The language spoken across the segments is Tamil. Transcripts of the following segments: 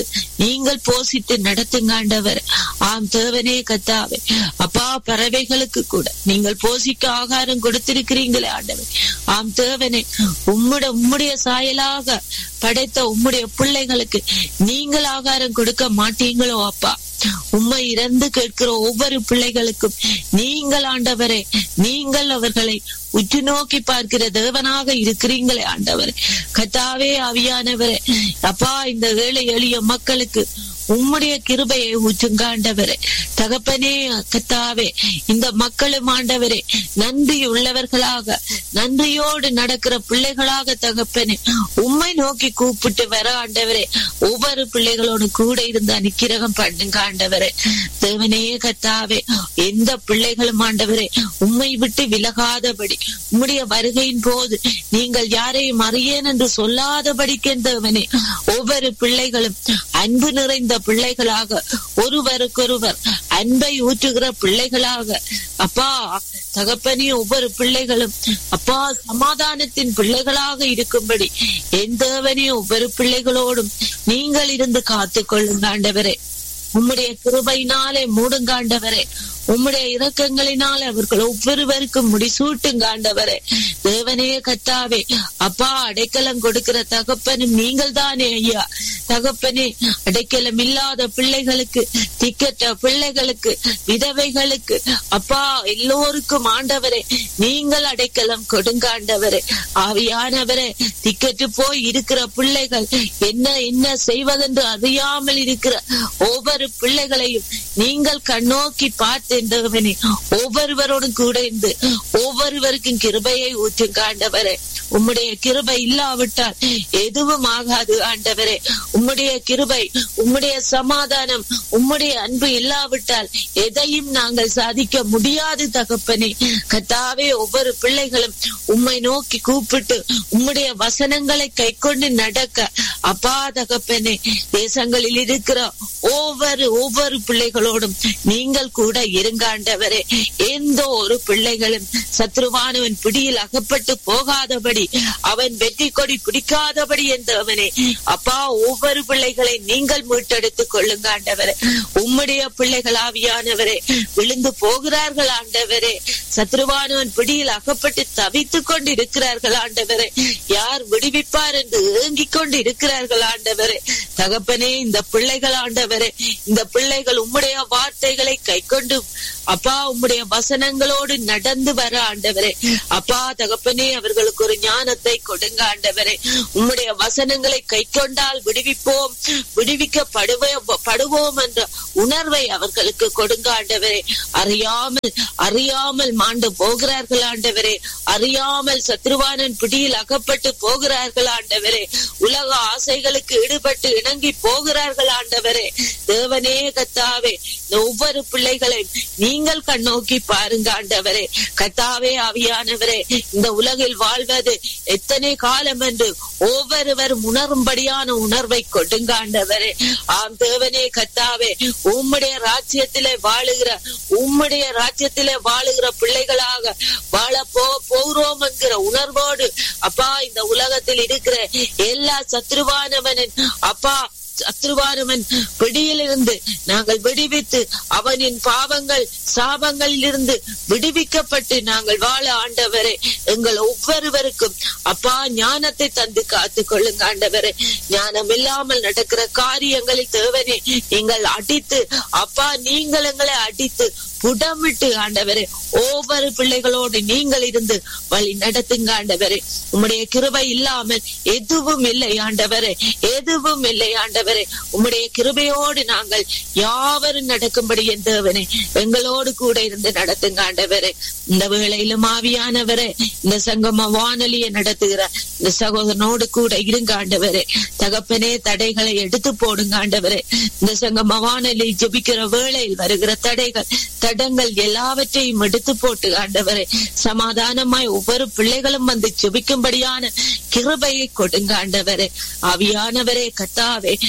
நீங்கள் போசித்து நடத்துங்க ஆண்டவர் ஆம் தேவனே கத்தாவே அப்பா பறவைகளுக்கு கூட நீங்கள் போசிக்க ஆகாரம் கொடுத்திருக்கிறீங்களே ஆண்டவர் ஆம் தேவனே உம்முட உம்முடைய சாயலாக படைத்த உம்முடைய பிள்ளைகளுக்கு நீங்கள் ஆகாரம் கொடுக்க மாட்டீங்களோ அப்பா உம்மை இறந்து கேட்கிற ஒவ்வொரு பிள்ளைகளுக்கும் நீங்கள் ஆண்டவரே நீங்கள் அவர்களை உற்று நோக்கி பார்க்கிற தேவனாக இருக்கிறீங்களே ஆண்டவரே கத்தாவே ஆவியானவரே அப்பா இந்த ஏழை எளிய மக்களுக்கு உம்முடைய கிருபையை ஊற்றுங்க ஆண்டவரே தகப்பனே கத்தாவே இந்த மக்களும் ஆண்டவரே நன்றி உள்ளவர்களாக நன்றியோடு நடக்கிற பிள்ளைகளாக தகப்பனே உம்மை நோக்கி கூப்பிட்டு வர ஆண்டவரே ஒவ்வொரு பிள்ளைகளோடு கூட இருந்து அனுக்கிரகம் பண்ணுங்க ஆண்டவரே தேவனே கத்தாவே எந்த பிள்ளைகளும் ஆண்டவரே உம்மை விட்டு விலகாதபடி உம்முடைய வருகையின் போது நீங்கள் யாரையும் அறியேன் என்று சொல்லாதபடிக்கு தேவனே ஒவ்வொரு பிள்ளைகளும் அன்பு நிறைந்த பிள்ளைகளாக ஒருவருக்கொருவர் அன்பை ஊற்றுகிற பிள்ளைகளாக அப்பா தகப்பனே ஒவ்வொரு பிள்ளைகளும் அப்பா சமாதானத்தின் பிள்ளைகளாக இருக்கும்படி என் தேவனே ஒவ்வொரு பிள்ளைகளோடும் நீங்கள் இருந்து காத்துக் கொள்ளுங்க ஆண்டவரே உம்முடைய கிருபையினாலே மூடுங்காண்டவரே உம்முடைய இரக்கங்களினாலே அவர்கள் ஒவ்வொருவருக்கும் முடிசூட்டுங்க ஆண்டவரே தேவனே கத்தாவே அப்பா அடைக்கலம் கொடுக்கிற தகப்பனும் நீங்கள் தானே ஐயா தகப்பனே அடைக்கலம் இல்லாத பிள்ளைகளுக்கு திக்கற்ற பிள்ளைகளுக்கு விதவைகளுக்கு அப்பா எல்லோருக்கும் ஆண்டவரே நீங்கள் அடைக்கலம் கொடுங்க ஆண்டவரே ஆவியானவரே திக்கற்று போய் இருக்கிற பிள்ளைகள் என்ன என்ன செய்வதென்று அறியாமல் இருக்கிற ஒவ்வொரு பிள்ளைகளையும் நீங்கள் கண்ணோக்கி பார்த்தேன் ஒவ்வொருவரோடும் கூட இருந்து ஒவ்வொருவருக்கும் கிருபையை ஊற்றும் ஆண்டவரே உம்முடைய கிருபை இல்லாவிட்டால் எதுவும் ஆகாது ஆண்டவரே உம்முடைய கிருபை உம்முடைய சமாதானம் உம்முடைய அன்பு இல்லாவிட்டால் எதையும் நாங்கள் சாதிக்க முடியாது தகப்பனே கத்தாவே ஒவ்வொரு பிள்ளைகளும் உம்மை நோக்கி கூப்பிட்டு உம்முடைய வசனங்களை கை கொண்டு நடக்க அப்பா தகப்பனே தேசங்களில் இருக்கிற ஒவ்வொரு ஒவ்வொரு பிள்ளைகளோடும் நீங்கள் கூட இருங்காண்டவரே எந்த ஒரு பிள்ளைகளும் சத்ருவானவன் பிடியில் அகப்பட்டு போகாதபடி அவன் வெற்றி கொடி பிடிக்காதபடி என்றவனே அப்பா ஒவ்வொரு பிள்ளைகளை நீங்கள் மீட்டெடுத்துக் கொள்ளுங்க ஆண்டவரே உம்முடைய பிள்ளைகள் ஆவியானவரே விழுந்து போகிறார்கள் ஆண்டவரே சத்ருவானவன் பிடியில் அகப்பட்டு தவித்துக் கொண்டு இருக்கிறார்கள் ஆண்டவரே யார் விடுவிப்பார் என்று ஏங்கிக் கொண்டு இருக்கிறார்கள் ஆண்டவரே தகப்பனே இந்த பிள்ளைகள் ஆண்டவரே இந்த பிள்ளைகள் உம்முடைய வார்த்தைகளை கை கொண்டு அப்பா உம்முடைய வசனங்களோடு நடந்து வர ஆண்டவரே அப்பா தகப்பனே அவர்களுக்கு ஒரு ஞானத்தை கொடுங்க ஆண்டவரே உம்முடைய வசனங்களை கை கொண்டால் விடுவிப்போம் விடுவிக்கப்படுவோம் படுவோம் என்ற உணர்வை அவர்களுக்கு கொடுங்க ஆண்டவரே அறியாமல் அறியாமல் மாண்டு போகிறார்கள் ஆண்டவரே அறியாமல் சத்ருவானன் பிடியில் அகப்பட்டு போகிறார்கள் ஆண்டவரே உலக ஆசைகளுக்கு ஈடுபட்டு இணங்கி போகிறார்கள் ஆண்டவரே தேவனே கத்தாவே ஒவ்வொரு பிள்ளைகளையும் நீங்கள் கண்ணோக்கி பாருங்க ஆண்டவரே கத்தாவே ஆவியானவரே இந்த உலகில் வாழ்வது எத்தனை காலம் என்று ஒவ்வொருவரும் உணரும்படியான உணர்வை கொடுங்க ஆண்டவரே ஆம் தேவனே கத்தாவே உம்முடைய ராஜ்யத்திலே வாழுகிற உம்முடைய ராஜ்யத்திலே வாழுகிற பிள்ளைகளாக வாழ போ போகிறோம் என்கிற உணர்வோடு அப்பா இந்த உலகத்தில் இருக்கிற எல்லா சத்ருவானவனின் அப்பா சத்ருவானவன் பிடியிலிருந்து நாங்கள் விடுவித்து அவனின் பாவங்கள் சாபங்களில் இருந்து விடுவிக்கப்பட்டு நாங்கள் வாழ ஆண்டவரே எங்கள் ஒவ்வொருவருக்கும் அப்பா ஞானத்தை தந்து காத்து கொள்ளுங்க ஆண்டவரே ஞானம் இல்லாமல் நடக்கிற காரியங்களில் தேவனே நீங்கள் அடித்து அப்பா நீங்கள் எங்களை அடித்து புடமிட்டு ஆண்டவரே ஒவ்வொரு பிள்ளைகளோடு நீங்கள் இருந்து வழி நடத்துங்க ஆண்டவரே உம்முடைய கிருபை இல்லாமல் எதுவும் இல்லை ஆண்டவரே எதுவும் இல்லை ஆண்டவரே உம்முடைய கிருபையோடு நாங்கள் யாவரும் நடக்கும்படி என்றவனே எங்களோடு கூட இருந்து நடத்துங்க ஆண்டவரே இந்த வேளையிலும் ஆவியானவரே இந்த சங்கம வானொலியை நடத்துகிற இந்த சகோதரனோடு கூட இருங்க ஆண்டவரே தகப்பனே தடைகளை எடுத்து போடுங்க ஆண்டவரே இந்த சங்கம வானொலி ஜபிக்கிற வேளையில் வருகிற தடைகள் தடங்கள் எல்லாவற்றையும் எடுத்து போட்டு ஆண்டவரே சமாதானமாய் ஒவ்வொரு பிள்ளைகளும் வந்து ஜெபிக்கும்படியான கிருபையை கொடுங்க ஆண்டவரே ஆவியானவரே கத்தாவே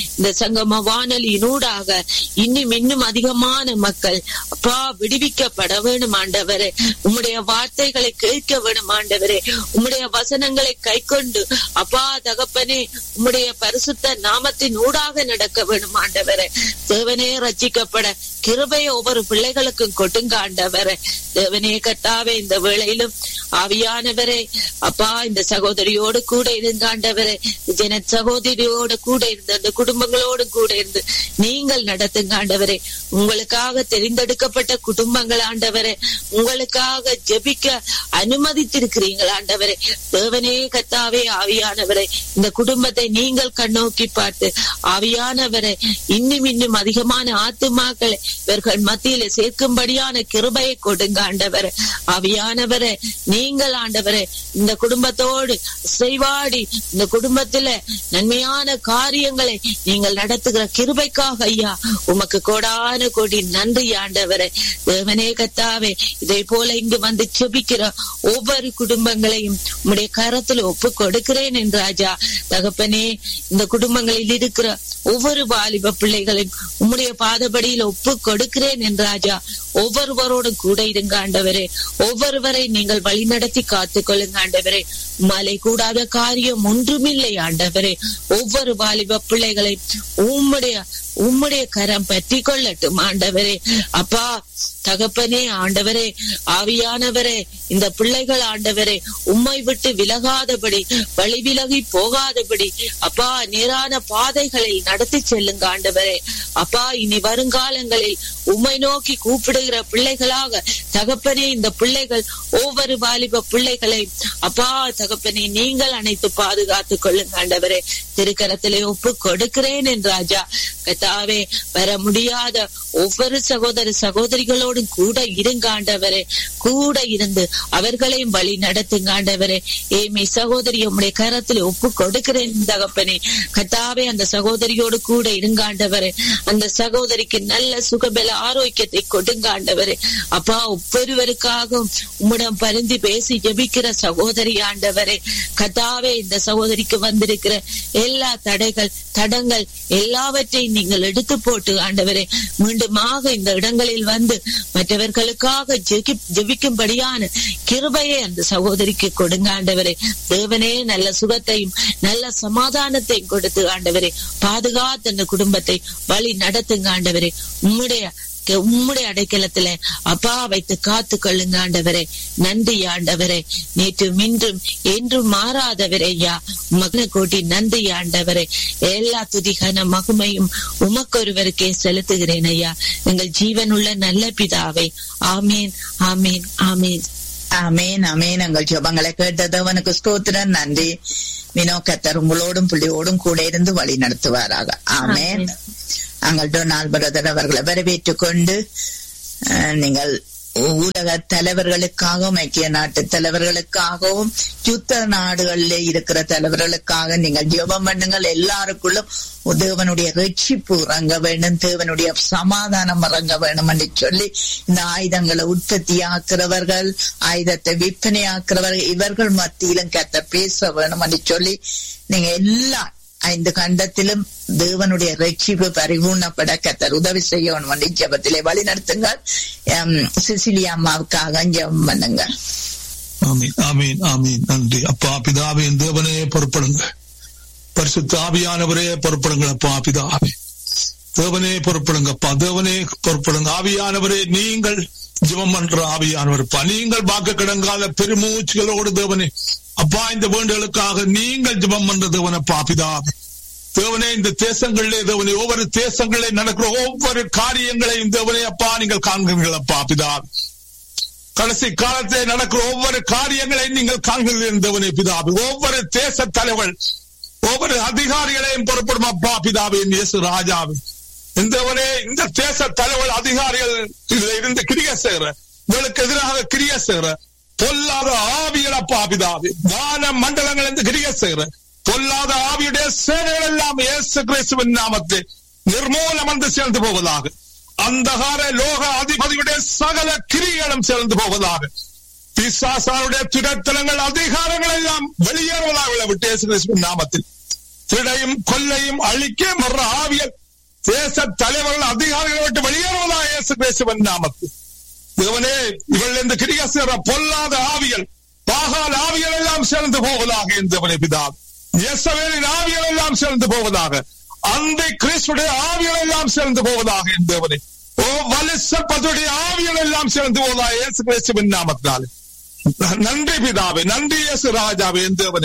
இந்த சங்கம வானொலியினூடாக இன்னும் இன்னும் அதிகமான மக்கள் அப்பா விடுவிக்கப்பட வேணும் ஆண்டவரே உம்முடைய வார்த்தைகளை கேட்க வேணும் ஆண்டவரே உம்முடைய வசனங்களை கை கொண்டு அப்பா தகப்பனே உம்முடைய பரிசுத்த நாமத்தின் ஊடாக நடக்க வேணும் ஆண்டவரே தேவனே ரச்சிக்கப்பட கிருபையை ஒவ்வொரு பிள்ளைகளுக்கும் கொடுங்க ஆண்டவரே தேவனே கட்டாவே இந்த வேளையிலும் ஆவியானவரே அப்பா இந்த சகோதரியோடு கூட இருங்க ஆண்டவரே ஜன சகோதரியோடு கூட இருந்து அந்த குடும்பங்களோடு கூட இருந்து நீங்கள் நடத்துங்க ஆண்டவரே உங்களுக்காக தெரிந்தெடுக்கப்பட்ட குடும்பங்கள் ஆண்டவரே உங்களுக்காக ஜெபிக்க அனுமதித்திருக்கிறீர்கள் ஆண்டவரே தேவனே கத்தாவே ஆவியானவரே இந்த குடும்பத்தை நீங்கள் கண்ணோக்கி பார்த்து ஆவியானவரை இன்னும் இன்னும் அதிகமான ஆத்துமாக்களை இவர்கள் மத்தியில சேர்க்கும்படியான கிருபையை கொடுங்க ஆண்டவரே ஆவியானவரே நீங்கள் ஆண்டவரே இந்த குடும்பத்தோடு செய்வாடி இந்த குடும்பத்துல நன்மையான காரியங்களை நீங்கள் நடத்துகிற கிருபைக்காக ஐயா உமக்கு கோடான கோடி நன்றி ஆண்டவரே தேவனே கத்தாவே இதை போல இங்கு வந்து செபிக்கிற ஒவ்வொரு குடும்பங்களையும் உம்முடைய கரத்துல ஒப்பு கொடுக்கிறேன் என்று ராஜா தகப்பனே இந்த குடும்பங்களில் இருக்கிற ஒவ்வொரு வாலிப பிள்ளைகளையும் உம்முடைய பாதபடியில் ஒப்பு கொடுக்கிறேன் என்று ராஜா ஒவ்வொருவரோடும் கூட இருங்க ஆண்டவரே ஒவ்வொருவரை நீங்கள் வழி நடத்தி காத்துக் கொள்ளுங்க ஆண்டவரே மலை கூடாத காரியம் ஒன்றுமில்லை ஆண்டவரே ஒவ்வொரு வாலிப பிள்ளைகளை உம்முடைய உம்முடைய கரம் பற்றி கொள்ளட்டும் ஆண்டவரே அப்பா தகப்பனே ஆண்டவரே ஆவியானவரே இந்த பிள்ளைகள் ஆண்டவரே உம்மை விட்டு விலகாதபடி வழி விலகி போகாதபடி அப்பா நேரான பாதைகளில் நடத்தி செல்லுங்க ஆண்டவரே அப்பா இனி வருங்காலங்களில் உம்மை நோக்கி கூப்பிடுகிற பிள்ளைகளாக தகப்பனே இந்த பிள்ளைகள் ஒவ்வொரு வாலிப பிள்ளைகளை அப்பா தகப்பனே நீங்கள் அனைத்து பாதுகாத்துக் கொள்ளுங்க ஆண்டவரே திருக்கரத்திலே ஒப்பு கொடுக்கிறேன் என்று ராஜா கத்தாவே வர முடியாத ஒவ்வொரு சகோதர சகோதரிகளோடும் கூட இருங்க ஆண்டவரே கூட இருந்து அவர்களையும் வழி நடத்துங்க ஆண்டவரே ஏமி சகோதரி உம்முடைய கரத்தில் ஒப்பு கொடுக்கிறேன் தகப்பனே கத்தாவே அந்த சகோதரியோடு கூட இருங்க ஆண்டவரே அந்த சகோதரிக்கு நல்ல சுகபல ஆரோக்கியத்தை கொடுங்க ஆண்டவரே அப்பா ஒவ்வொருவருக்காகவும் உம்மிடம் பரிந்து பேசி ஜெபிக்கிற சகோதரி ஆண்டவரே கத்தாவே இந்த சகோதரிக்கு வந்திருக்கிற எல்லா தடைகள் தடங்கள் எல்லாவற்றையும் நீங்கள் எடுத்து போட்டு ஆண்டவரே மீண்டுமாக இந்த இடங்களில் வந்து மற்றவர்களுக்காக ஜெபிக்கும்படியான கிருபையை அந்த சகோதரிக்கு கொடுங்க ஆண்டவரே தேவனே நல்ல சுகத்தையும் நல்ல சமாதானத்தையும் கொடுத்து ஆண்டவரே பாதுகாத்து அந்த குடும்பத்தை வழி நடத்துங்க ஆண்டவரே உம்முடைய உம்முடைய அடைக்கலத்துல அப்பா வைத்து காத்து கொள்ளுங்க ஆண்டவரே நன்றி ஆண்டவரே நேற்று இன்றும் என்றும் மாறாதவரே ஐயா மகன கோட்டி நன்றி ஆண்டவரே எல்லா துதிகான மகுமையும் உமக்கொருவருக்கே செலுத்துகிறேன் ஐயா எங்கள் ஜீவனுள்ள நல்ல பிதாவை ஆமேன் ஆமேன் ஆமேன் அமேன் அமேன் எங்கள் ஜபங்களை கேட்டதவனுக்கு ஸ்தோத்திரம் நன்றி வினோ கத்தர் உங்களோடும் புள்ளியோடும் கூட இருந்து வழி நடத்துவாராக ஆமேன் அங்கள் டொனால்ட் பிரதர் அவர்களை வரவேற்றுக் கொண்டு நீங்கள் ஊடக தலைவர்களுக்காகவும் ஐக்கிய நாட்டு தலைவர்களுக்காகவும் யுத்த நாடுகளில் இருக்கிற தலைவர்களுக்காக நீங்கள் ஜெபம் பண்ணுங்கள் எல்லாருக்குள்ளும் தேவனுடைய ரட்சிப்பு இறங்க வேண்டும் தேவனுடைய சமாதானம் இறங்க வேண்டும் என்று சொல்லி இந்த ஆயுதங்களை உற்பத்தி ஆக்குறவர்கள் ஆயுதத்தை விற்பனை ஆக்குறவர்கள் இவர்கள் மத்தியிலும் கத்த பேச வேணும் என்று சொல்லி நீங்க எல்லா ஐந்து கண்டத்திலும் தேவனுடைய ரட்சிப்பு பரிபூர்ணப்பட கத்தர் உதவி செய்யணும் என்று ஜபத்திலே வழி நடத்துங்கள் சிசிலி அம்மாவுக்காக ஜெபம் பண்ணுங்க ஆமீன் ஆமீன் ஆமீன் நன்றி அப்பா பிதாவே தேவனே பொறுப்படுங்க பரிசுத்த ஆவியானவரே பொறுப்படுங்க அப்பா பிதாவே தேவனே பொறுப்படுங்கப்பா தேவனே பொறுப்படுங்க ஆவியானவரே நீங்கள் ஜிவம் பண்ற ஆவியானவர்ப்பா நீங்கள் வாக்கு கிடங்கால பெருமூச்சுகளோடு தேவனே அப்பா இந்த வேண்டுகளுக்காக நீங்கள் ஜிபம் பண்ற தேவனப்பா பிதாவே தேவனே இந்த தேசங்களிலே தேவனே ஒவ்வொரு தேசங்களிலே நடக்கிற ஒவ்வொரு காரியங்களையும் தேவனே அப்பா நீங்கள் காண்கிறீர்கள் அப்பா பிதாவே கடைசி காலத்திலே நடக்கிற ஒவ்வொரு காரியங்களையும் நீங்கள் காண்கிறீர்கள் தேவனே பிதாவே ஒவ்வொரு தேச தலைவர் ஒவ்வொரு அதிகாரிகளையும் பொறுப்படும் அப்பா பிதாவே இயேசு ராஜாவே இந்தவனே இந்த தேச தலைவர் அதிகாரிகள் இதுல இருந்து கிரிய செய்கிற உங்களுக்கு எதிராக கிரிய செய்கிற பொல்லாத ஆவிகள் அப்பா பிதாவே வான மண்டலங்கள் இருந்து கிரிய செய்கிற பொல்லாத ஆவியுடைய சேவைகள் எல்லாம் இயேசு கிறிஸ்துவின் நாமத்தில் நிர்மூலம் வந்து சேர்ந்து போவதாக அந்தகார லோக அதிபதியுடைய சகல கிரிகளும் சேர்ந்து போவதாக பிசாசாருடைய துடத்தலங்கள் அதிகாரங்கள் எல்லாம் வெளியேறுவதாக விட்டு இயேசு கிறிஸ்துவின் நாமத்தில் திடையும் கொல்லையும் அழிக்க மற ஆவியல் தேச தலைவர்கள் அதிகாரிகளை விட்டு வெளியேறுவதா இயேசு கிறிஸ்துவின் நாமத்தில் தேவனே இவள் இந்த கிரியாசிற பொல்லாத ஆவியல் பாகால் ஆவியல் எல்லாம் சேர்ந்து போவதாக என்பவனை பிதா இயேசவேலின் ஆவியல் எல்லாம் சேர்ந்து போவதாக அந்த கிறிஸ்துடைய ஆவியல் எல்லாம் சேர்ந்து போவதாக என்பவனை ஓ வலிசப்பதுடைய ஆவியல் எல்லாம் சேர்ந்து போவதாக இயேசு கிறிஸ்துவின் நாமத்தினாலே நன்றி பிதாவே நன்றி இயேசு ராஜாவே என்பவனே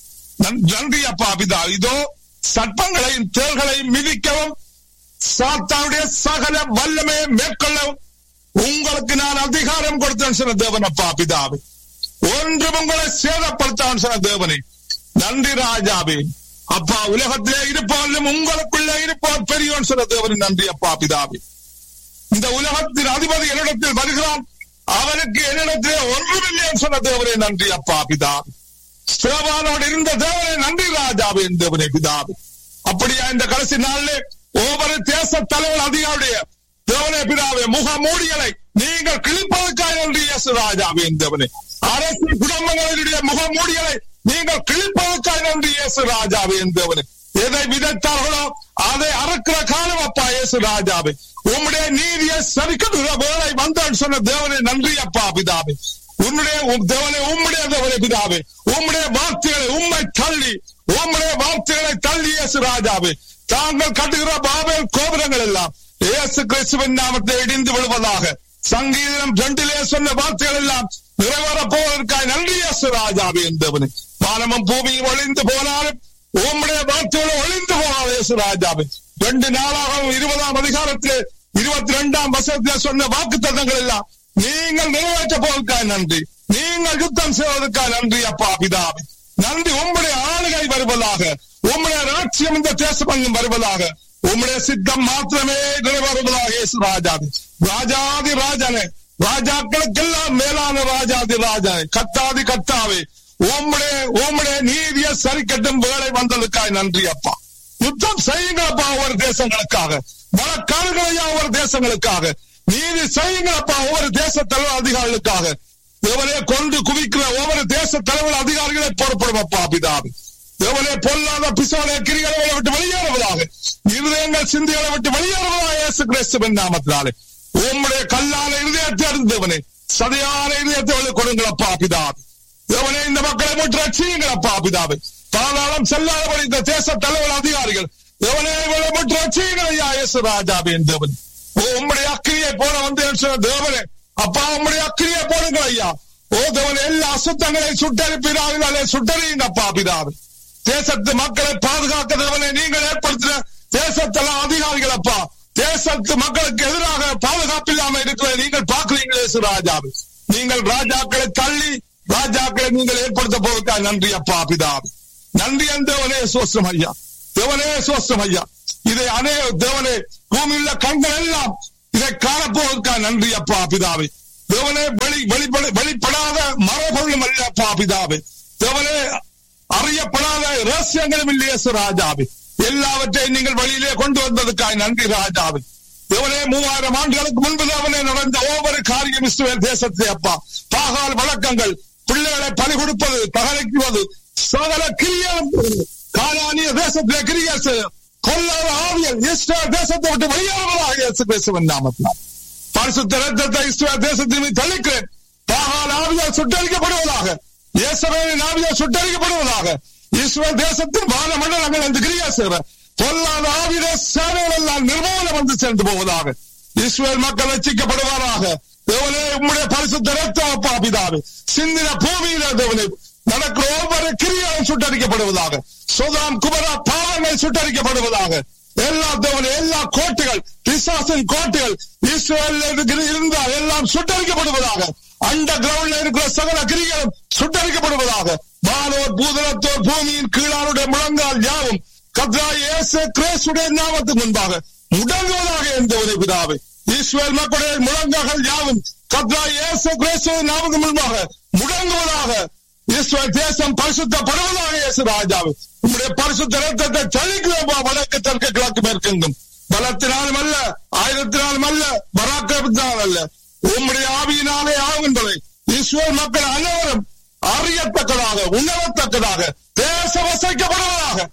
நன்றி அப்பா பிதா இதோ சட்டங்களையும் தேள்களையும் மிதிக்கவும் சாத்தானுடைய சகல வல்லமையை மேற்கொள்ளவும் உங்களுக்கு நான் அதிகாரம் கொடுத்தேன் சொன்ன தேவன் அப்பா பிதாவே ஒன்றும் உங்களை சேதப்படுத்தான் சொன்ன தேவனே நன்றி ராஜாவே அப்பா உலகத்திலே இருப்பாலும் உங்களுக்குள்ளே இருப்பார் பெரியவன் சொன்ன தேவனே நன்றி அப்பா பிதாவே இந்த உலகத்தின் அதிபதி என்னிடத்தில் வருகிறான் அவனுக்கு என்னிடத்திலே ஒன்றுமில்லை சொன்ன தேவனே நன்றி அப்பா பிதாவே சிவபானோடு இருந்த தேவனே நன்றி ராஜாவே தேவனே பிதாவே அப்படியா இந்த கடைசி நாளிலே ஒவ்வொரு தேச தலைவர் அதிகாருடைய தேவனே பிதாவே முக மூடிகளை நீங்கள் கிழிப்பதற்காக நன்றி இயேசு ராஜாவே தேவனே அரசு குடும்பங்களுடைய முக மூடிகளை நீங்கள் கிழிப்பதற்காக நன்றி இயேசு ராஜாவே தேவனே எதை விதைத்தார்களோ அதை அறுக்கிற காலம் அப்பா இயேசு ராஜாவே உம்முடைய நீதியை சரிக்கட்டுகிற வேலை வந்தான் சொன்ன தேவனே நன்றி அப்பா பிதாவே உன்னுடைய தேவனே உம்முடைய தேவனே பிதாவே உம்முடைய வார்த்தைகளை உண்மை தள்ளி உம்முடைய வார்த்தைகளை தள்ளி இயேசு ராஜாவே தாங்கள் கட்டுகிற பாபேல் கோபுரங்கள் எல்லாம் இயேசு கிறிஸ்துவின் நாமத்தை இடிந்து விழுவதாக சங்கீதம் ரெண்டிலே சொன்ன வார்த்தைகள் எல்லாம் நிறைவேறப் போவதற்காக நன்றி இயேசு ராஜாவே என்பவனே வானமும் பூமியும் ஒளிந்து போனாலும் உம்முடைய வார்த்தைகள் ஒளிந்து போனாலும் இயேசு ராஜாவே ரெண்டு நாளாகவும் இருபதாம் அதிகாரத்திலே இருபத்தி ரெண்டாம் வசனத்திலே சொன்ன வாக்கு தத்தங்கள் எல்லாம் நீங்கள் நிறைவேற்ற போவதற்காக நன்றி நீங்கள் யுத்தம் செய்வதற்காக நன்றி அப்பா பிதாவே நன்றி உம்முடைய ஆளுகை வருவதாக உம்முடைய ராட்சியம் இந்த தேசமங்கும் வருவதாக உம்முடைய சித்தம் மாத்திரமே நிறைவேறுவதாக இயேசு ராஜாவே ராஜாதி ராஜனே ராஜாக்களுக்கெல்லாம் மேலான ராஜாதி ராஜனே கத்தாதி கத்தாவே உம்முடைய உம்முடைய நீதிய சரி கட்டும் வேலை வந்ததுக்காக நன்றி அப்பா யுத்தம் செய்யுங்கப்பா ஒவ்வொரு தேசங்களுக்காக வழக்காடுகளையா ஒவ்வொரு தேசங்களுக்காக நீதி செய்யுங்கப்பா ஒவ்வொரு தேச தலைவர் அதிகாரிகளுக்காக எவரே கொண்டு குவிக்கிற ஒவ்வொரு தேச தலைவர் அதிகாரிகளை பொறுப்படும் அப்பா பிதாவே எவரே பொல்லாத பிசாலை கிரிகளை விட்டு வெளியேறுவதாக இருதயங்கள் சிந்திகளை விட்டு வெளியேறுவதாக இயேசு கிறிஸ்துவின் நாமத்தினாலே உம்முடைய கல்லான இருதயத்தை அறிந்தவனே சதையான இருதயத்தை கொடுங்களப்பா பிதாவே தேவனே இந்த மக்களை முற்று ரட்சியுங்களப்பா பிதாவே பாதாளம் செல்லாதபடி இந்த தேச தலைவர் அதிகாரிகள் தேவனே இவளை முற்று ரட்சியுங்கள் ஐயா இயேசு ராஜாவே தேவன் ஓ உம்முடைய அக்கிரியை போல வந்து சொன்ன தேவனே அப்பா உம்முடைய அக்கிரியை போடுங்கள் ஐயா ஓ தேவன் எல்லா அசுத்தங்களையும் சுட்டரிப்பினாலே சுட்டறியுங்கப்பா பிதாவே தேசத்து மக்களை பாதுகாக்க தேவனை நீங்கள் ஏற்படுத்தின தேசத்தல அதிகாரிகள் அப்பா தேசத்து மக்களுக்கு எதிராக பாதுகாப்பு இல்லாம இருக்கிற நீங்கள் பாக்குறீங்களே ராஜாவே நீங்கள் ராஜாக்களை தள்ளி ராஜாக்களை நீங்கள் ஏற்படுத்த போவதற்காக நன்றி அப்பா பிதாவே நன்றி தேவனே சோஸ்திரம் ஐயா தேவனே சோஸ்திரம் ஐயா இதை அநே தேவனே பூமியுள்ள கண்கள் எல்லாம் இதை காணப்போவதற்காக நன்றி அப்பா பிதாவே தேவனே வெளி வெளிப்பட வெளிப்படாத மரபொருளும் அல்ல அப்பா பிதாவே தேவனே அறியப்படாத ரகசியங்களும் இல்லையே ராஜாவே எல்லாவற்றையும் நீங்கள் வழியிலே கொண்டு வந்ததுக்காக நன்றி ராஜாவே தேவனே மூவாயிரம் ஆண்டுகளுக்கு முன்பு தேவனே நடந்த ஒவ்வொரு காரியம் இஸ்ரேல் தேசத்திலே அப்பா பாகால் வழக்கங்கள் பிள்ளைகளை பலி கொடுப்பது தகலைக்குவது சகல கிரியம் காலானிய தேசத்திலே கிரிய கொல்லாத ஆவியல் இஸ்ரேல் தேசத்தை விட்டு வெளியேறுவதாக இயேசு பேசுவன் நாமத்தினால் பரிசுத்த ரத்தத்தை இஸ்ரேல் தேசத்தின் மீது தள்ளிக்கிறேன் பாகால் ஆவியால் சுட்டரிக்கப்படுவதாக இயேசுவின் ஆவியால் சுட்டரிக்கப்படுவதாக இஸ்ரேல் தேசத்தின் வான மண்டலங்கள் அந்த கிரியா செய்கிற பொல்லாத ஆவித சேவைகள் எல்லாம் நிர்மூலம் வந்து சேர்ந்து போவதாக இஸ்ரேல் மக்கள் ரசிக்கப்படுவாராக தேவனே உம்முடைய பரிசுத்த ரத்தம் பாபிதாவே சிந்தின பூமியில தேவனே நடக்கிற ஒவ்வொரு கிரியாவும் சுட்டரிக்கப்படுவதாக சுதாம் குமரா பாவங்கள் சுட்டரிக்கப்படுவதாக எல்லா தேவனே எல்லா கோட்டைகள் பிசாசின் கோட்டைகள் இஸ்ரேல் இருந்தால் எல்லாம் சுட்டரிக்கப்படுவதாக அண்ட கிரவுண்ட்ல இருக்கிற சகல கிரிகளும் சுட்டரிக்கப்படுவதாக வானோர் பூதலத்தோர் பூமியின் கீழாருடைய முழங்கால் யாவும் கத்ரா இயேசு கிரேசுடைய நாமத்துக்கு முன்பாக முடங்குவதாக என்ற பிதாவே இஸ்ரேல் மக்களுடைய முழங்கால்கள் யாவும் கத்ரா இயேசு கிரேசுடைய நாமத்துக்கு முன்பாக முடங்குவதாக இஸ்ரேல் தேசம் பரிசுத்தப்படுவதாக இயேசு ராஜாவே உங்களுடைய பரிசுத்த ரத்தத்தை சலிக்கிறோம் வடக்கு தெற்கு கிழக்கு மேற்கெங்கும் பலத்தினாலும் அல்ல ஆயிரத்தினாலும் அல்ல பராக்கிரமத்தினால் அல்ல உம்முடைய ஆவியினாலே ஆகின்றதை இஸ்ரேல் மக்கள் அனைவரும் அறியத்தக்கதாக உணரத்தக்கதாக தேச வசைக்கப்படுவதாக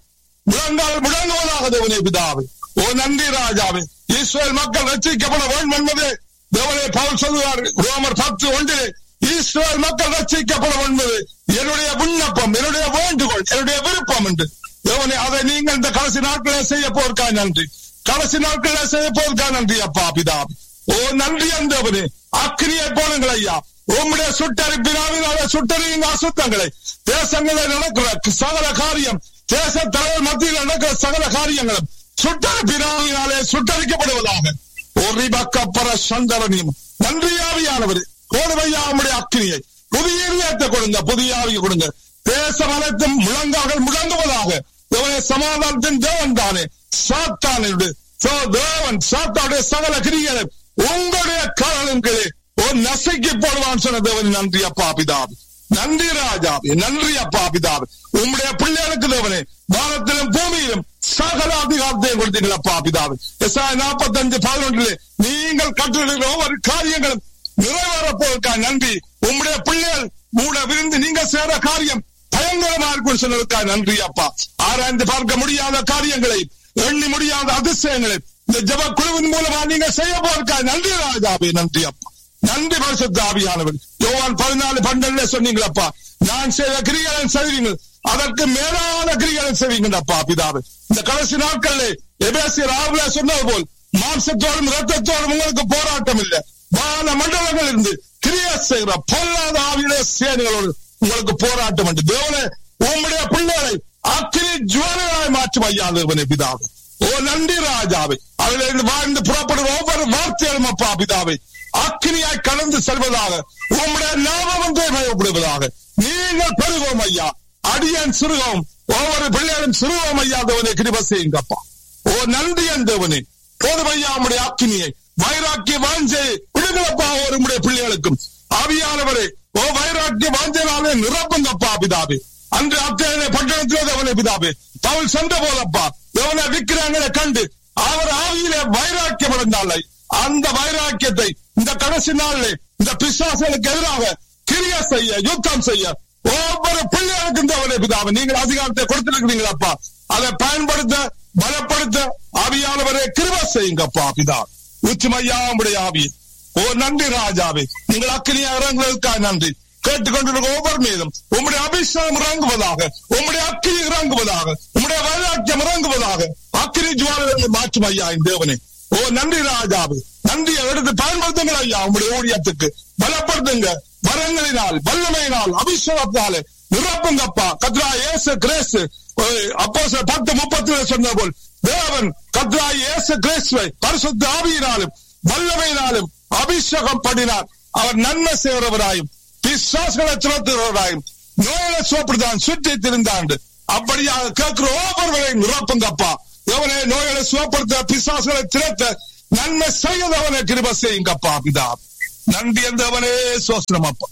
முழங்கால் முழங்குவதாக தேவனே பிதாவே ஓ நன்றி ராஜாவே இஸ்ரேல் மக்கள் ரட்சிக்கப்பட வேண்டும் என்பது தேவனே பவுல் சொல்லுவார் ரோமர் பத்து ஒன்றிலே இஸ்ரேல் மக்கள் ரட்சிக்கப்பட என்பது என்னுடைய விண்ணப்பம் என்னுடைய வேண்டுகோள் என்னுடைய விருப்பம் என்று தேவனே அதை நீங்கள் இந்த கடைசி நாட்களில் செய்ய போர்க்கா நன்றி கடைசி நாட்களில் செய்ய போர்க்கா நன்றி அப்பா பிதாவே ஓ நன்றி அந்தவனே அக்கினியை போலுங்கள் ஐயா உம்முடைய சுட்டரிப்பினாவினால சுட்டறியுங்க அசுத்தங்களை தேசங்களில் நடக்கிற சகல காரியம் தேச தலைவர் மத்தியில் நடக்கிற சகல காரியங்களும் சுட்டரிப்பினாவினாலே சுட்டரிக்கப்படுவதாக ஒரு பக்கப்பர சந்தரனியும் நன்றியாவியானவர் கோடுமையா உம்முடைய அக்கினியை புதிய இதயத்தை கொடுங்க புதிய ஆவியை கொடுங்க தேசம் அனைத்தும் முழங்காக முழங்குவதாக தேவனே சமாதானத்தின் தேவன் தானே சாத்தானுடைய சோ தேவன் சாத்தானுடைய சகல கிரிகளை உங்களுடைய காரணங்களே ஒரு நசைக்கு போடுவான் சொன்ன தேவன் நன்றி அப்பா பிதாவி நன்றி ராஜாவே நன்றி அப்பா பிதாவே உம்முடைய பிள்ளைகளுக்கு தேவனே வானத்திலும் பூமியிலும் சகல அதிகாரத்தையும் கொடுத்தீர்கள் அப்பா பிதாவே எஸ்ஆய் நாற்பத்தஞ்சு பதினொன்றிலே நீங்கள் கற்றுள்ள ஒவ்வொரு காரியங்களும் நிறைவேறப்போவதற்கா நன்றி உம்முடைய பிள்ளைகள் மூட விருந்து நீங்க சேர காரியம் பயங்கரமா இருக்கும் சொன்னதுக்கா நன்றி அப்பா ஆராய்ந்து பார்க்க முடியாத காரியங்களை எண்ணி முடியாத அதிசயங்களை இந்த ஜப குழுவின் மூலமா நீங்க செய்ய போறதுக்கா நன்றி ராஜாவே நன்றி அப்பா நன்றி பரிசுத்த ஆவியானவர் யோவான் பதினாலு பன்னெண்டுல சொன்னீங்களப்பா நான் செய்த கிரிகளை செய்வீங்க அதற்கு மேலான கிரிகளை செய்வீங்கப்பா பிதாவே இந்த கடைசி நாட்களில் எபேசியர் ஆவுல சொன்னது போல் மாம்சத்தோடும் ரத்தத்தோடும் உங்களுக்கு போராட்டம் இல்லை வான மண்டலங்கள் இருந்து கிரியா செய்கிற பொல்லாத ஆவியுடைய சேனைகளோடு உங்களுக்கு போராட்டம் உண்டு தேவனே உம்முடைய பிள்ளைகளை அக்கினி ஜுவாலையாய் மாற்றும் ஐயா தேவனே பிதாவே ஓ நன்றி ராஜாவே அதிலிருந்து வாழ்ந்து புறப்படுற ஒவ்வொரு வார்த்தைகளும் அப்பா பிதாவே அக்கினியாய் கலந்து செல்வதாக உம்முடைய நாமம் ஒன்றே பயப்படுவதாக நீங்கள் பெருவோம் ஐயா அடியன் சிறுவோம் ஒவ்வொரு பிள்ளைகளும் சிறுவோம் ஐயா தேவனே கிருப செய்யுங்கப்பா ஓ நன்றி தேவனே போதும் ஐயா உம்முடைய அக்கினியை வைராக்கிய வாஞ்சை விடுங்களப்பா ஒரு பிள்ளைகளுக்கும் ஆவியானவரே ஓ வைராக்கிய வாஞ்சனாலே நிரப்புங்கப்பா பிதாவே அன்று அத்தனை பட்டணத்திலே தேவனே பிதாவே பவுல் சென்ற போதப்பா தேவனை விக்கிரங்களை கண்டு அவர் ஆவியிலே வைராக்கியம் அடைந்தாலே அந்த வைராக்கியத்தை இந்த கடைசி நாளிலே இந்த பிசாசனுக்கு எதிராக கிரிய செய்ய யுத்தம் செய்ய ஒவ்வொரு பிள்ளைகளுக்கும் தேவனே பிதாவே நீங்கள் அதிகாரத்தை கொடுத்திருக்கிறீங்களப்பா அதை பயன்படுத்த பலப்படுத்த ஆவியானவரை கிருப செய்யுங்கப்பா பிதா உச்சிமையா உடைய ஆவி ஓ நன்றி ராஜாவே நீங்கள் அக்கினியா இறங்குவதற்காக நன்றி கேட்டுக்கொண்டிருக்க ஒவ்வொரு மீதும் உம்முடைய அபிஷேகம் இறங்குவதாக உம்முடைய அக்கினி இறங்குவதாக உம்முடைய வைராக்கியம் இறங்குவதாக அக்கினி ஜுவாலை மாற்றும் ஐயா என் தேவனே ஓ நன்றி ராஜாவே நன்றியை எடுத்து பயன்படுத்துங்கள் ஐயா உங்களுடைய ஊழியத்துக்கு பலப்படுத்துங்க வரங்களினால் வல்லமையினால் அபிஷேகத்தாலே நிரப்புங்கப்பா கத்ரா ஏசு கிரேசு அப்போ பத்து முப்பத்தி சொன்ன போல் தேவன் கத்ரா ஏசு கிரேசுவை பரிசுத்த ஆவியினாலும் வல்லமையினாலும் அபிஷேகம் பண்ணினார் அவர் நன்மை செய்கிறவராயும் பிசாசுகளை துரத்துகிறவராயும் நோயில சோப்பிடுதான் சுற்றி திருந்தாண்டு அப்படியாக கேட்கிற ஒவ்வொருவரையும் நிரப்புங்கப்பா எவனே நோய்களை சுகப்படுத்த பிசாசுகளை திரட்ட நன்மை செய்யதவனை கிருப செய்யுங்கப்பா பிதா நன்றி என்றவனே சோஸ்திரம் அப்பா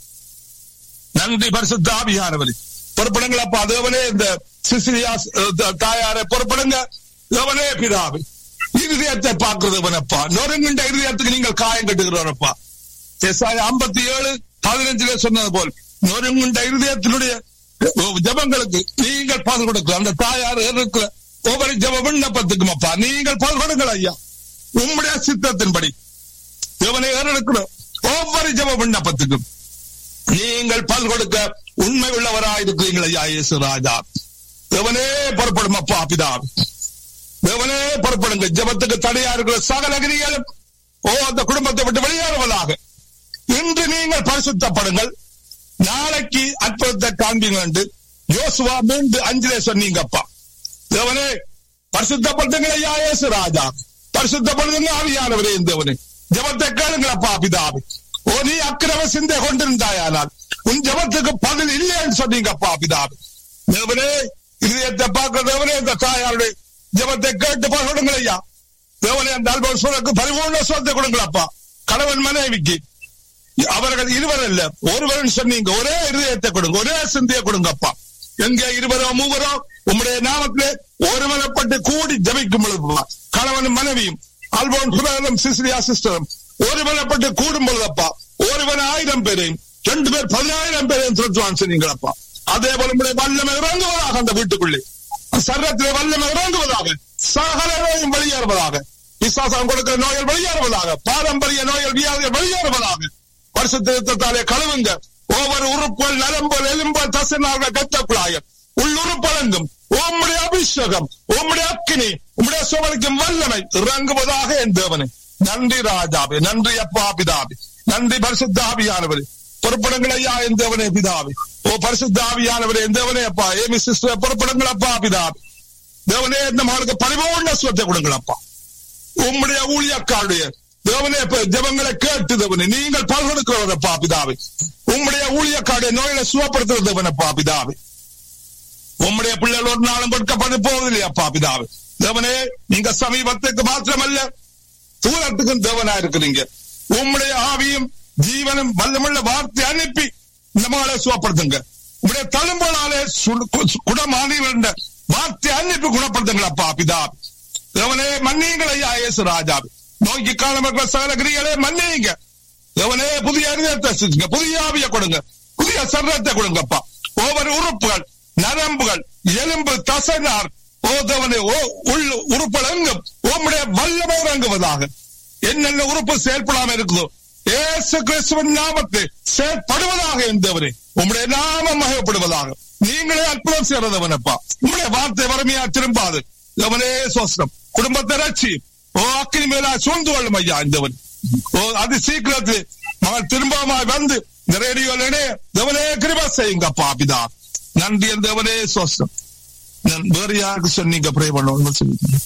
நன்றி பரிசுத்த ஆவியானவரே பொறுப்படுங்களப்பா தேவனே இந்த சிசிலியா தாயாரை பொறுப்படுங்க தேவனே பிதாவே இருதயத்தை பார்க்கிறதவனப்பா நொறுங்கின்ற இருதயத்துக்கு நீங்கள் காயம் கட்டுகிறவரப்பா ஐம்பத்தி ஏழு பதினஞ்சுல சொன்னது போல் நொறுங்குண்ட இருதயத்தினுடைய ஜபங்களுக்கு நீங்கள் பால் கொடுக்கலாம் அந்த தாயார் இருக்கிற ஒவ்வொரு ஜப விண்ணப்பத்துக்கும் அப்பா நீங்கள் பால் கொடுங்கள் ஐயா உம்முடைய சித்தத்தின்படி தேவனை ஏறெடுக்கிற ஒவ்வொரு ஜப விண்ணப்பத்துக்கும் நீங்கள் பல் கொடுக்க உண்மை உள்ளவராய் இருக்கிறீங்கள் ஐயா இயேசு ராஜா தேவனே புறப்படும் அப்பா பிதா தேவனே புறப்படுங்க ஜபத்துக்கு தடையா இருக்கிற சகல கிரிகளும் ஓ அந்த குடும்பத்தை விட்டு வெளியேறுவதாக இன்று நீங்கள் பரிசுத்தப்படுங்கள் நாளைக்கு அற்புதத்தை காண்பீங்க என்று யோசுவா மீண்டு அஞ்சிலே சொன்னீங்கப்பா தேவனே பரிசுத்தப்படுத்துங்கள் ஐயா இயேசு ராஜா பரிசுத்தப்படுத்துங்க ஆவியானவரே தேவனே ஜபத்தை கேளுங்களப்பா பிதாவே ஓ நீ அக்கிரம சிந்தை கொண்டிருந்தாயானால் உன் ஜபத்துக்கு பதில் இல்லைன்னு சொன்னீங்கப்பா பிதாவே தேவனே இதயத்தை பார்க்கிற தேவனே இந்த தாயாருடைய ஜபத்தை கேட்டு பகிடுங்கள் ஐயா தேவனே அந்த அல்பர் சூழலுக்கு பரிபூர்ண சொத்தை கொடுங்களப்பா கணவன் மனைவிக்கு அவர்கள் இருவர் அல்ல ஒருவன் சொன்னீங்க ஒரே இருதயத்தை கொடுங்க ஒரே சிந்தையை கொடுங்கப்பா எங்க இருவரோ மூவரோ உம்முடைய நாமத்திலே ஒருவனப்பட்டு கூடி ஜபிக்கும் பொழுது கணவன் மனைவியும் அல்போன் சுரலும் சிசிலியா சிஸ்டரும் ஒருவனப்பட்டு கூடும் பொழுதப்பா ஒருவன் ஆயிரம் பேரையும் ரெண்டு பேர் பதினாயிரம் பேரையும் திருத்துவான் சொன்னீங்களப்பா அதே போல உங்களுடைய வல்லமை இறங்குவதாக அந்த வீட்டுக்குள்ளே சரீரத்திலே வல்லமை இறங்குவதாக சகல நோயும் வெளியேறுவதாக விசுவாசம் கொடுக்கிற நோய்கள் வெளியேறுவதாக பாரம்பரிய நோய்கள் வியாதிகள் வெளியேறுவதாக வருஷத்திலே கழுவுங்க ஒவ்வொரு உறுப்புகள் நரம்புகள் எலும்புகள் தசைநார்கள் கத்தக்குழாயல் உள்ளுறுப்பலங்கும் உம்முடைய அபிஷேகம் உம்முடைய அக்கினி உம்முடைய சுவலிக்கும் வல்லமை இறங்குவதாக என் தேவனே நன்றி ராஜாவே நன்றி அப்பா பிதாவே நன்றி பரிசுத்த ஆவியானவரே பொறுப்படுங்கள் ஐயா என் தேவனே பிதாவே ஓ பரிசுத்த ஆவியானவரே என் தேவனே அப்பா ஏமி சிஸ்டர் பொறுப்படுங்கள் அப்பா பிதாவே தேவனே இந்த மகளுக்கு பரிபூர்ண சுவத்தை கொடுங்கள் அப்பா உம்முடைய ஊழியக்காருடைய தேவனே ஜபங்களை கேட்டு தேவனே நீங்கள் பல்கொடுக்கிறவரப்பா பிதாவே உம்முடைய ஊழியக்காருடைய நோயில சுவப்படுத்துறது தேவனப்பா பிதாவே உம்முடைய பிள்ளைகள் ஒரு நாளும் கொடுக்கப்பட்டு போவதில்லையப்பா பிதாவே தேவனே நீங்க சமீபத்துக்கு மாத்திரமல்ல தூரத்துக்கும் தேவனா இருக்கிறீங்க உம்முடைய ஆவியும் ஜீவனும் வல்லமுள்ள வார்த்தை அனுப்பி இந்த மகளை சுவப்படுத்துங்க உங்களுடைய தழும்புனாலே குணமானீர்கள் வார்த்தை அனுப்பி குணப்படுத்துங்களப்பா பிதா தேவனே மன்னியுங்கள் ஐயா இயேசு ராஜா நோய்க்கு காலமற்ற சகல கிரிகளே மன்னியுங்க தேவனே புதிய அறிஞத்தை செஞ்சுங்க புதிய ஆவியை கொடுங்க புதிய சர்வத்தை கொடுங்கப்பா ஒவ்வொரு உறுப்புகள் நரம்புகள் எலும்பு தசைனார் ஓ தேவனே ஓ உள் உறுப்புகள் எங்கும் உம்முடைய வல்லமை இறங்குவதாக என்னென்ன உறுப்பு செயல்படாம இருக்குதோ ஏசு கிறிஸ்துவின் நாமத்தை செயல்படுவதாக இருந்தவரே உம்முடைய நாமம் மகப்படுவதாக நீங்களே அற்புதம் செய்றதவனப்பா உம்முடைய வார்த்தை வறுமையா திரும்பாது அவனே சோசனம் குடும்பத்தை ரட்சி ஓ அக்கினி மேலா சூழ்ந்து கொள்ளும் ஐயா இந்தவன் ஓ அது சீக்கிரத்தில் மகள் திரும்பமாய் வந்து இந்த ரேடியோல தேவனே கிருபா செய்யுங்கப்பா பிதா நன்றி தேவனே சோசனம் நான் வேற யாருக்கு சொன்னீங்க ப்ரே பண்ணணும் சொல்லிட்டீங்க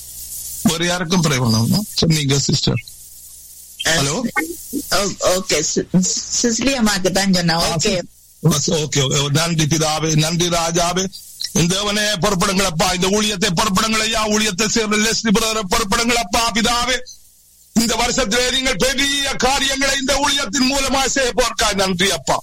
வேற யாருக்கும் ப்ரே பண்ணணும் சொன்னீங்க சிஸ்டர் ஹலோ ஓகே சிஸ்லி அம்மாக்கு தான் சொன்னேன் ஓகே ஓகே நன்றி பிதாவே நன்றி ராஜாவே இந்தவனே பொறுப்படுங்களப்பா இந்த ஊழியத்தை பொறுப்படுங்கள் ஐயா ஊழியத்தை சேர்ந்த லெஸ்லி பிரதர் பொறுப்படுங்களப்பா பிதாவே இந்த வருஷத்திலே நீங்கள் பெரிய காரியங்களை இந்த ஊழியத்தின் மூலமா செய்ய போர்க்கா நன்றி அப்பா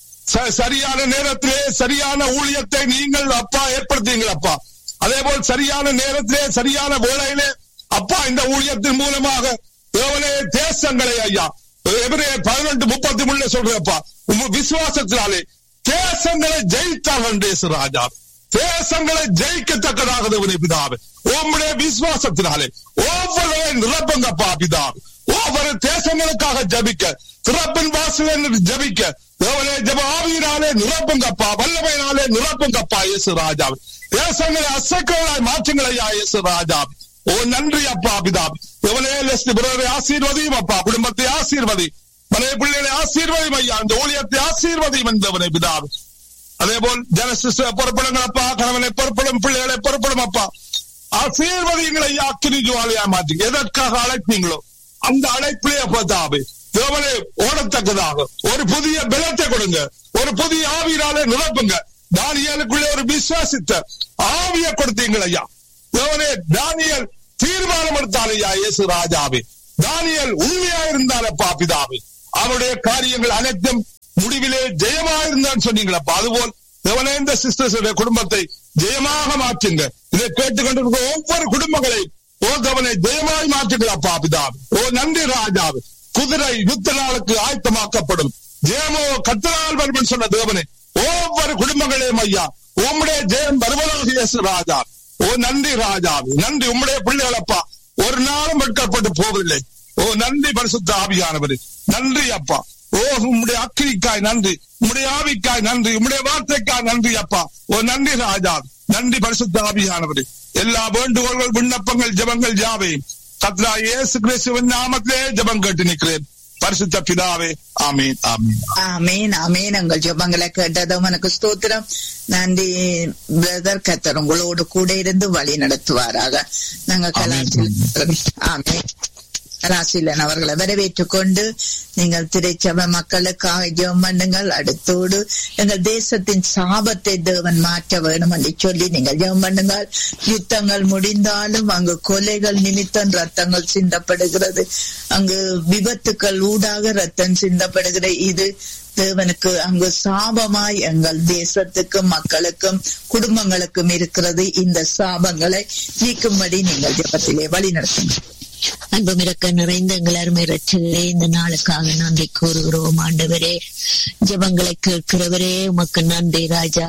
சரியான நேரத்திலே சரியான ஊழியத்தை நீங்கள் அப்பா ஏற்படுத்தீங்களப்பா அதே போல் சரியான நேரத்திலே சரியான வேளையிலே அப்பா இந்த ஊழியத்தின் மூலமாக தேவனே தேசங்களை ஐயா எவரே பதினெட்டு முப்பத்தி மூணுல சொல்றப்பா உங்க விசுவாசத்தினாலே தேசங்களை ஜெயித்தார்கள் தேச ராஜா தேசங்களை ஜெயிக்கத்தக்கதாக தேவனே பிதாவே உம்முடைய விசுவாசத்தினாலே ஒவ்வொரு நிரப்புங்கப்பா பிதாவே ஒவ்வொரு தேசங்களுக்காக ஜபிக்க திறப்பின் வாசல் ஜபிக்க தேவனே ஜப ஆவியினாலே நிரப்புங்கப்பா வல்லமையினாலே நிரப்புங்கப்பா இயேசு ராஜாவே தேசங்களை அசைக்கலாய் மாற்றுங்களையா இயேசு ராஜாவே ஓ நன்றி அப்பா பிதா எவனே லெஸ்ட் பிரதரை ஆசீர்வதியும் அப்பா குடும்பத்தை ஆசீர்வதி மனைவி பிள்ளைகளை ஆசீர்வதியும் ஐயா இந்த ஊழியத்தை ஆசீர்வதியும் என்பவனை பிதா அதே போல் ஜனசிஸ்ட பொறுப்படுங்கள் அப்பா கணவனை பொறுப்படும் பிள்ளைகளை பொறுப்படும் அப்பா ஆசீர்வதிங்களை ஐயா அக்கினி ஜுவாலியா மாற்றி எதற்காக அழைப்பீங்களோ அந்த அழைப்பிலே அப்பதாவே தேவனை ஓடத்தக்கதாக ஒரு புதிய பலத்தை கொடுங்க ஒரு புதிய ஆவியினாலே நிரப்புங்க தானியலுக்குள்ளே ஒரு விசுவாசித்த ஆவிய கொடுத்தீங்கள் ஐயா தேவனே தானியல் தீர்மானம் எடுத்தால் ஐயா இயேசு ராஜாவே தானியல் உண்மையா இருந்தாலப்பா பிதாவே அவருடைய காரியங்கள் அனைத்தும் முடிவிலே ஜெயமா இருந்தான்னு சொன்னீங்களப்பா அதுபோல் தேவனே இந்த சிஸ்டர்ஸுடைய குடும்பத்தை ஜெயமாக மாற்றுங்க இதை கேட்டுக்கொண்டிருக்கிற ஒவ்வொரு குடும்பங்களை ஓ தேவனை ஜெயமாய் மாற்றுங்களப்பா பிதாவே ஓ நன்றி ராஜாவே குதிரை யுத்த நாளுக்கு ஆயத்தமாக்கப்படும் ஜெயமோ கத்தனால் வருவன் சொன்ன தேவனே ஒவ்வொரு குடும்பங்களையும் ஐயா உம்முடைய ஜெயம் வருவதாக இயேசு ராஜா ஓ நன்றி ராஜாவே நன்றி உம்முடைய பிள்ளைகளப்பா ஒரு நாளும் வெட்கப்பட்டு போவதில்லை ஓ நன்றி பரிசுத்த ஆவியானவரே நன்றி அப்பா ஓ உம்முடைய அக்கிரிக்காய் நன்றி உம்முடைய ஆவிக்காய் நன்றி உம்முடைய வார்த்தைக்காய் நன்றி அப்பா ஓ நன்றி ராஜா நன்றி பரிசுத்த ஆவியானவரே எல்லா வேண்டுகோள்கள் விண்ணப்பங்கள் ஜபங்கள் யாவை கத்ரா இயேசு கிறிஸ்துவின் நாமத்திலே ஜபம் கேட்டு நிற்கிறேன் பரிசுத்த பிதாவே ஆமீன் ஆமீன் ஆமீன் ஆமீன் உங்கள் ஜபங்களை கேட்டதும் எனக்கு ஸ்தோத்திரம் நன்றி பிரதர் கத்தர் உங்களோடு கூட இருந்து வழி நடத்துவாராக நாங்க கலாச்சில் ஆமீன் ராசிலன் அவர்களை வரவேற்றுக் கொண்டு நீங்கள் திரைச்சபை மக்களுக்காக ஜெபம் பண்ணுங்கள் அடுத்தோடு எங்கள் தேசத்தின் சாபத்தை தேவன் மாற்ற வேணும் என்று சொல்லி நீங்கள் ஜெபம் பண்ணுங்கள் யுத்தங்கள் முடிந்தாலும் அங்கு கொலைகள் நிமித்தம் ரத்தங்கள் சிந்தப்படுகிறது அங்கு விபத்துக்கள் ஊடாக ரத்தம் சிந்தப்படுகிற இது தேவனுக்கு அங்கு சாபமாய் எங்கள் தேசத்துக்கும் மக்களுக்கும் குடும்பங்களுக்கும் இருக்கிறது இந்த சாபங்களை நீக்கும்படி நீங்கள் ஜெபத்திலே வழி நடத்துங்கள் அன்புமிறக்க நிறைந்த எங்கள் அருமை ரட்சகரே இந்த நாளுக்காக நன்றி கூறுகிறோம் ஆண்டவரே ஜபங்களை கேட்கிறவரே உமக்கு நன்றி ராஜா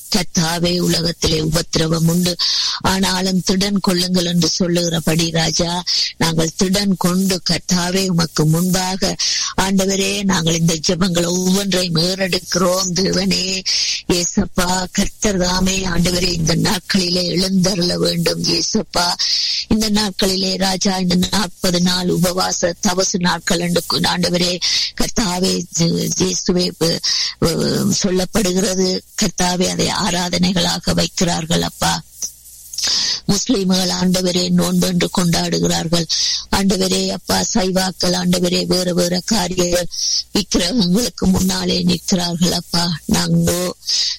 கத்தாவே உலகத்திலே உபத்திரவம் உண்டு ஆனாலும் திடன் கொள்ளுங்கள் என்று சொல்லுகிறபடி ராஜா நாங்கள் திடன் கொண்டு கத்தாவே உமக்கு முன்பாக ஆண்டவரே நாங்கள் இந்த ஜெபங்களை ஒவ்வொன்றையும் ஏறெடுக்கிறோம் தேவனே ஏசப்பா கர்த்தர் தாமே ஆண்டவரே இந்த நாட்களிலே எழுந்தருள வேண்டும் ஏசப்பா இந்த நாட்களிலே ராஜா இந்த நாற்பது நாள் உபவாச தவசு நாட்கள் என்று ஆண்டவரே கர்த்தாவே இயேசுவே சொல்லப்படுகிறது கர்த்தாவே அதை ஆராதனைகளாக வைக்கிறார்கள் அப்பா முஸ்லிம்கள் ஆண்டவரே நோன்பு என்று கொண்டாடுகிறார்கள் ஆண்டவரே அப்பா சைவாக்கள் ஆண்டவரே வேற வேற காரியங்கள் விக்கிரகங்களுக்கு முன்னாலே நிற்கிறார்கள் அப்பா நாங்களோ